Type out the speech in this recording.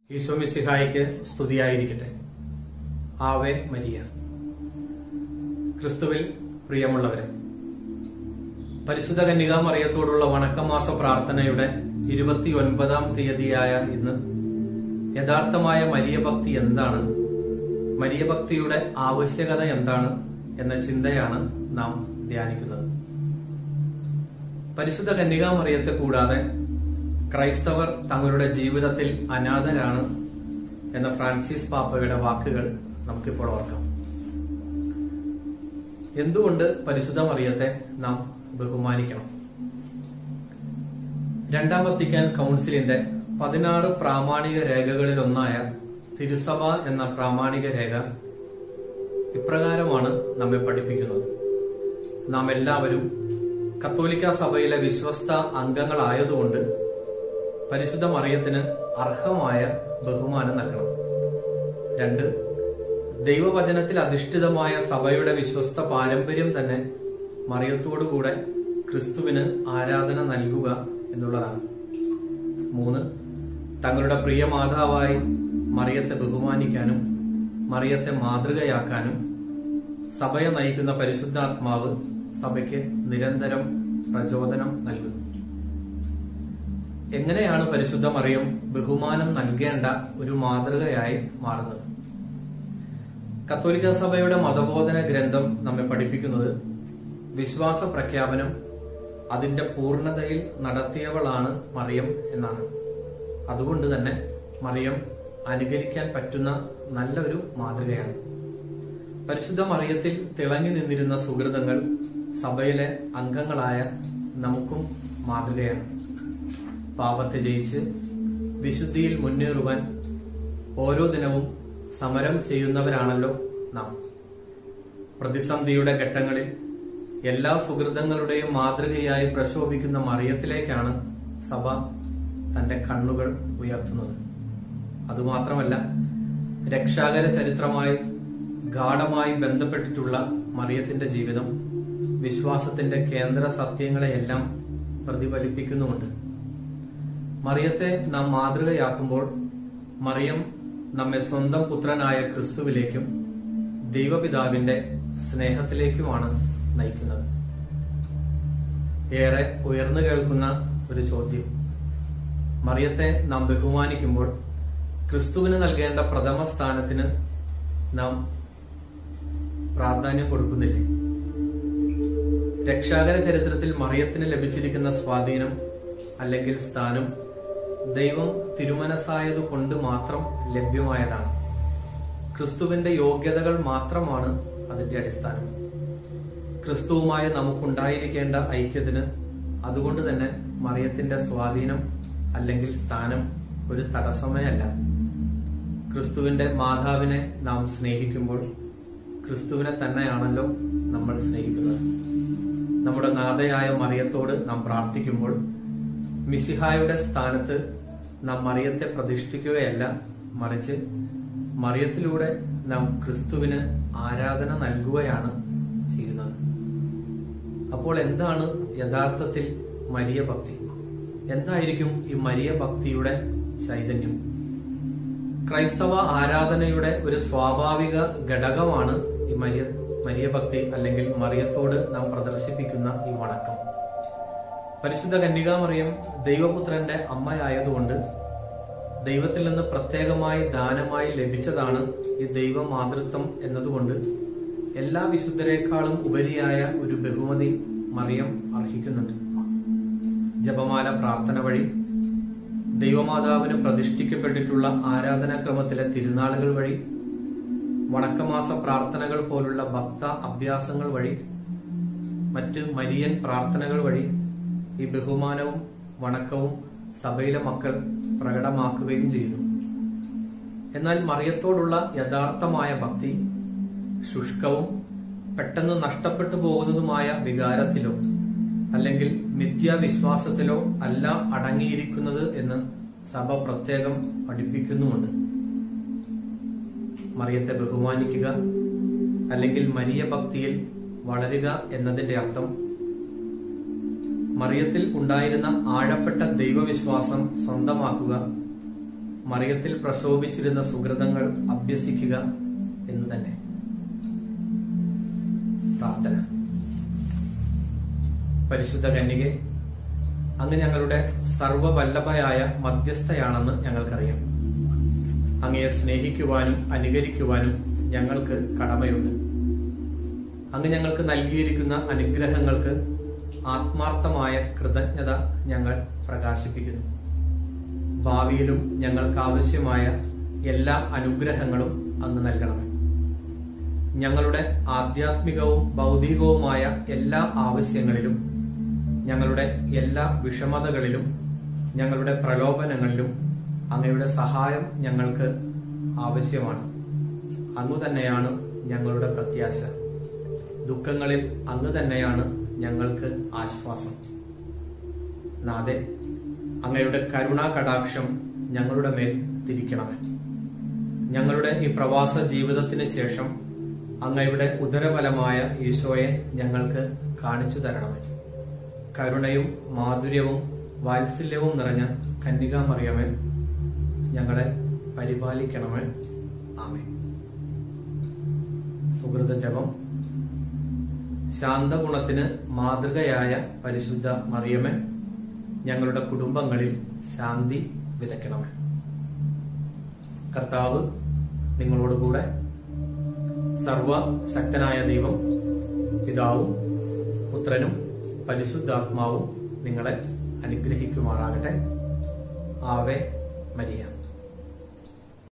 ഈശോ മിശിഹായിക്ക് സ്തുതിയായിരിക്കട്ടെ Ave Maria ക്രിസ്തുവിൽ പ്രിയമുള്ളവരെ പരിശുദ്ധ കന്യകാമറിയത്തോടുള്ള വണക്കമാസ പ്രാർത്ഥനയുടെ ഇരുപത്തിയൊൻപതാം തീയതിയായ ഇന്ന് യഥാർത്ഥമായ മരിയഭക്തി എന്താണ് മരിയഭക്തിയുടെ ആവശ്യകത എന്താണ് എന്ന ചിന്തയാണ് നാം ധ്യാനിക്കുന്നത് പരിശുദ്ധ കന്യകാമറിയത്തെ കൂടാതെ ക്രൈസ്തവർ തങ്ങളുടെ ജീവിതത്തിൽ അനാഥരാണ് എന്ന ഫ്രാൻസിസ് പാപ്പയുടെ വാക്കുകൾ നമുക്കിപ്പോൾ ഓർക്കാം എന്തുകൊണ്ട് പരിശുദ്ധ മറിയത്തെ നാം ബഹുമാനിക്കണം രണ്ടാം വത്തിക്കാൻ കൗൺസിലിന്റെ പതിനാറ് പ്രാമാണിക രേഖകളിൽ ഒന്നായ തിരുസഭ എന്ന പ്രാമാണിക രേഖ ഇപ്രകാരമാണ് നമ്മെ പഠിപ്പിക്കുന്നത് നാം എല്ലാവരും കത്തോലിക്ക സഭയിലെ വിശ്വസ്ത അംഗങ്ങളായതുകൊണ്ട് പരിശുദ്ധ മറിയത്തിന് അർഹമായ ബഹുമാനം നൽകണം രണ്ട് ദൈവവചനത്തിൽ അധിഷ്ഠിതമായ സഭയുടെ വിശ്വസ്ത പാരമ്പര്യം തന്നെ മറിയത്തോടുകൂടെ ക്രിസ്തുവിന് ആരാധന നൽകുക എന്നുള്ളതാണ് മൂന്ന് തങ്ങളുടെ പ്രിയ മാതാവായി മറിയത്തെ ബഹുമാനിക്കാനും മറിയത്തെ മാതൃകയാക്കാനും സഭയെ നയിക്കുന്ന പരിശുദ്ധാത്മാവ് സഭയ്ക്ക് നിരന്തരം പ്രചോദനം നൽകുന്നു എങ്ങനെയാണ് പരിശുദ്ധ മറിയം ബഹുമാനം നൽകേണ്ട ഒരു മാതൃകയായി മാറുന്നത് കത്തോലിക്ക സഭയുടെ മതബോധന ഗ്രന്ഥം നമ്മെ പഠിപ്പിക്കുന്നത് വിശ്വാസ പ്രഖ്യാപനം അതിന്റെ പൂർണ്ണതയിൽ നടത്തിയവളാണ് മറിയം എന്നാണ് അതുകൊണ്ട് തന്നെ മറിയം അനുകരിക്കാൻ പറ്റുന്ന നല്ലൊരു മാതൃകയാണ് പരിശുദ്ധ മറിയത്തിൽ തിളങ്ങി നിന്നിരുന്ന സുഹൃതങ്ങൾ സഭയിലെ അംഗങ്ങളായ നമുക്കും മാതൃകയാണ് പാപത്തെ ജയിച്ച് വിശുദ്ധിയിൽ മുന്നേറുവാൻ ഓരോ ദിനവും സമരം ചെയ്യുന്നവരാണല്ലോ നാം പ്രതിസന്ധിയുടെ ഘട്ടങ്ങളിൽ എല്ലാ സുഹൃതങ്ങളുടെയും മാതൃകയായി പ്രശോഭിക്കുന്ന മറിയത്തിലേക്കാണ് സഭ തന്റെ കണ്ണുകൾ ഉയർത്തുന്നത് അതുമാത്രമല്ല രക്ഷാകര ചരിത്രമായി ഗാഠമായി ബന്ധപ്പെട്ടിട്ടുള്ള മറിയത്തിന്റെ ജീവിതം വിശ്വാസത്തിന്റെ കേന്ദ്ര സത്യങ്ങളെയെല്ലാം പ്രതിഫലിപ്പിക്കുന്നുമുണ്ട് മറിയത്തെ നാം മാതൃകയാക്കുമ്പോൾ മറിയം നമ്മെ സ്വന്തം പുത്രനായ ക്രിസ്തുവിലേക്കും ദൈവപിതാവിന്റെ സ്നേഹത്തിലേക്കുമാണ് നയിക്കുന്നത് ഏറെ ഉയർന്നു കേൾക്കുന്ന ഒരു ചോദ്യം മറിയത്തെ നാം ബഹുമാനിക്കുമ്പോൾ ക്രിസ്തുവിന് നൽകേണ്ട പ്രഥമ സ്ഥാനത്തിന് നാം പ്രാധാന്യം കൊടുക്കുന്നില്ലേ രക്ഷാകര ചരിത്രത്തിൽ മറിയത്തിന് ലഭിച്ചിരിക്കുന്ന സ്വാധീനം അല്ലെങ്കിൽ സ്ഥാനം ദൈവം തിരുമനസായത് കൊണ്ട് മാത്രം ലഭ്യമായതാണ് ക്രിസ്തുവിന്റെ യോഗ്യതകൾ മാത്രമാണ് അതിന്റെ അടിസ്ഥാനം ക്രിസ്തുവുമായി നമുക്കുണ്ടായിരിക്കേണ്ട ഐക്യത്തിന് അതുകൊണ്ട് തന്നെ മറിയത്തിന്റെ സ്വാധീനം അല്ലെങ്കിൽ സ്ഥാനം ഒരു തടസ്സമേ അല്ല ക്രിസ്തുവിന്റെ മാതാവിനെ നാം സ്നേഹിക്കുമ്പോൾ ക്രിസ്തുവിനെ തന്നെയാണല്ലോ നമ്മൾ സ്നേഹിക്കുന്നത് നമ്മുടെ നാഥയായ മറിയത്തോട് നാം പ്രാർത്ഥിക്കുമ്പോൾ മിസിഹായുടെ സ്ഥാനത്ത് നാം മറിയത്തെ പ്രതിഷ്ഠിക്കുകയല്ല മറിച്ച് മറിയത്തിലൂടെ നാം ക്രിസ്തുവിന് ആരാധന നൽകുകയാണ് ചെയ്യുന്നത് അപ്പോൾ എന്താണ് യഥാർത്ഥത്തിൽ മരിയ ഭക്തി എന്തായിരിക്കും ഈ മരിയ ഭക്തിയുടെ ചൈതന്യം ക്രൈസ്തവ ആരാധനയുടെ ഒരു സ്വാഭാവിക ഘടകമാണ് ഈ മരിയ മരിയ ഭക്തി അല്ലെങ്കിൽ മറിയത്തോട് നാം പ്രദർശിപ്പിക്കുന്ന ഈ വണക്കം പരിശുദ്ധ കന്യകാമറിയം ദൈവപുത്രന്റെ അമ്മയായതുകൊണ്ട് ദൈവത്തിൽ നിന്ന് പ്രത്യേകമായി ദാനമായി ലഭിച്ചതാണ് ഈ ദൈവ മാതൃത്വം എന്നതുകൊണ്ട് എല്ലാ വിശുദ്ധരെക്കാളും ഉപരിയായ ഒരു ബഹുമതി മറിയം അർഹിക്കുന്നുണ്ട് ജപമാല പ്രാർത്ഥന വഴി ദൈവമാതാവിന് പ്രതിഷ്ഠിക്കപ്പെട്ടിട്ടുള്ള ആരാധനാക്രമത്തിലെ തിരുനാളുകൾ വഴി വണക്കമാസ പ്രാർത്ഥനകൾ പോലുള്ള ഭക്ത അഭ്യാസങ്ങൾ വഴി മറ്റ് മരിയൻ പ്രാർത്ഥനകൾ വഴി ഈ ബഹുമാനവും വണക്കവും സഭയിലെ മക്കൾ പ്രകടമാക്കുകയും ചെയ്യുന്നു എന്നാൽ മറിയത്തോടുള്ള യഥാർത്ഥമായ ഭക്തി ശുഷ്കവും പെട്ടെന്ന് നഷ്ടപ്പെട്ടു പോകുന്നതുമായ വികാരത്തിലോ അല്ലെങ്കിൽ മിഥ്യാവിശ്വാസത്തിലോ അല്ല അടങ്ങിയിരിക്കുന്നത് എന്ന് സഭ പ്രത്യേകം പഠിപ്പിക്കുന്നുമുണ്ട് മറിയത്തെ ബഹുമാനിക്കുക അല്ലെങ്കിൽ മരിയ ഭക്തിയിൽ വളരുക എന്നതിന്റെ അർത്ഥം മറിയത്തിൽ ഉണ്ടായിരുന്ന ആഴപ്പെട്ട ദൈവവിശ്വാസം സ്വന്തമാക്കുക മറിയത്തിൽ പ്രശോഭിച്ചിരുന്ന സുഹൃതങ്ങൾ അഭ്യസിക്കുക എന്ന് തന്നെ പ്രാർത്ഥന പരിശുദ്ധ കന്യകെ അങ്ങ് ഞങ്ങളുടെ സർവവല്ലഭയായ മധ്യസ്ഥയാണെന്ന് ഞങ്ങൾക്കറിയാം അങ്ങയെ സ്നേഹിക്കുവാനും അനുകരിക്കുവാനും ഞങ്ങൾക്ക് കടമയുണ്ട് അങ്ങ് ഞങ്ങൾക്ക് നൽകിയിരിക്കുന്ന അനുഗ്രഹങ്ങൾക്ക് ആത്മാർത്ഥമായ കൃതജ്ഞത ഞങ്ങൾ പ്രകാശിപ്പിക്കുന്നു ഭാവിയിലും ഞങ്ങൾക്ക് ആവശ്യമായ എല്ലാ അനുഗ്രഹങ്ങളും അങ്ങ് നൽകണമേ ഞങ്ങളുടെ ആധ്യാത്മികവും ഭൗതികവുമായ എല്ലാ ആവശ്യങ്ങളിലും ഞങ്ങളുടെ എല്ലാ വിഷമതകളിലും ഞങ്ങളുടെ പ്രലോഭനങ്ങളിലും അങ്ങയുടെ സഹായം ഞങ്ങൾക്ക് ആവശ്യമാണ് അങ്ങ് തന്നെയാണ് ഞങ്ങളുടെ പ്രത്യാശ ദുഃഖങ്ങളിൽ അങ്ങ് തന്നെയാണ് ഞങ്ങൾക്ക് ആശ്വാസം നാദെ അങ്ങയുടെ കരുണാ കടാക്ഷം ഞങ്ങളുടെ മേൽ തിരിക്കണമേ ഞങ്ങളുടെ ഈ പ്രവാസ ജീവിതത്തിന് ശേഷം അങ്ങയുടെ ഉദരഫലമായ ഈശോയെ ഞങ്ങൾക്ക് കാണിച്ചു തരണമേ കരുണയും മാധുര്യവും വാത്സല്യവും നിറഞ്ഞ കന്യകാമറിയമേ ഞങ്ങളെ പരിപാലിക്കണമേ ആമേ സുഹൃത ജപം ശാന്തഗുണത്തിന് മാതൃകയായ പരിശുദ്ധ മറിയമേ ഞങ്ങളുടെ കുടുംബങ്ങളിൽ ശാന്തി വിതയ്ക്കണമേ കർത്താവ് നിങ്ങളോടുകൂടെ സർവശക്തനായ ദൈവം പിതാവും പുത്രനും പരിശുദ്ധാത്മാവും നിങ്ങളെ അനുഗ്രഹിക്കുമാറാകട്ടെ ആവേ മരിയ